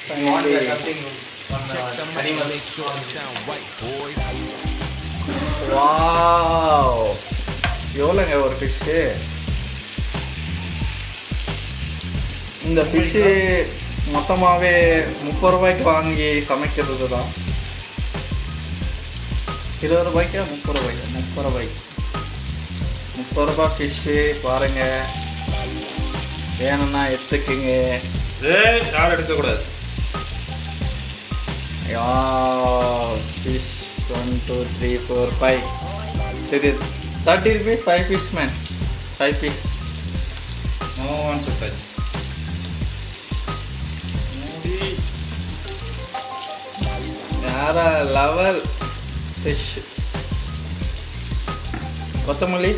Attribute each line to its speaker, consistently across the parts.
Speaker 1: You want the
Speaker 2: Finally.
Speaker 1: cutting on uh, animal?
Speaker 2: Wow எவ்வளோங்க ஒரு fish இந்த fish மொத்தமாகவே முப்பது ரூபாய்க்கு வாங்கி சமைக்கிறது தான் இருபது ரூபாய்க்கா முப்பது ரூபாய்க்கா முப்பது ரூபாய்க்கு முப்பது ரூபாய் ஃபிஷ்ஷு பாருங்க வேணும்னா எடுத்துக்குங்க
Speaker 1: ஏய், யாரும் எடுக்கக்கூடாது
Speaker 2: யா fish one two three four five இது thirty rupees five piece man five piece
Speaker 1: No one to touch. மூடி.
Speaker 2: வேற லெவல் ஃபிஷ் கொத்தமல்லி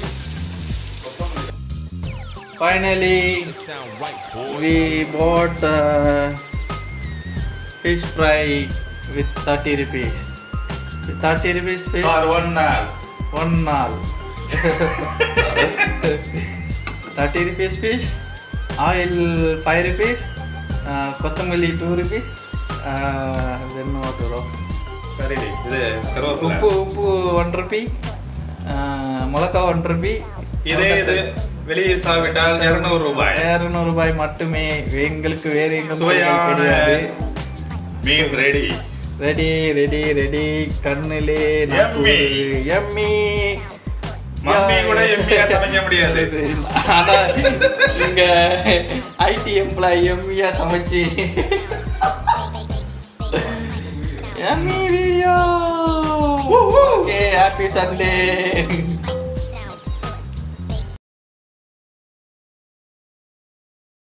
Speaker 2: finally we bought uh, fish fry with 30 rupees with 30 rupees fish
Speaker 1: For one hour.
Speaker 2: one all 30 rupees fish oil 5 rupees uh, கொத்தமல்லி 2 rupees uh, then what bro
Speaker 1: சரி இது கருவேப்பிலை.
Speaker 2: உப்பு உப்பு one rupee மிளகா ஒன் ருபி
Speaker 1: இதே இது வெளியே சாப்பிட்டால் இருநூறு ரூபாய்
Speaker 2: இரநூறு ரூபாய் மட்டுமே எங்களுக்கு வேறு எங்கும்
Speaker 1: சுவையான
Speaker 2: கிடையாது
Speaker 1: மீன் ரெடி
Speaker 2: ரெடி ரெடி ரெடி கண்ணிலே
Speaker 1: Yummy.
Speaker 2: எம்மி
Speaker 1: மம்மி கூட எம்மியா சமைக்க முடியாது
Speaker 2: ஆனா இங்க ஐடி எம்ப்ளாயி எம்மியா சமைச்சு yummy video okay happy Sunday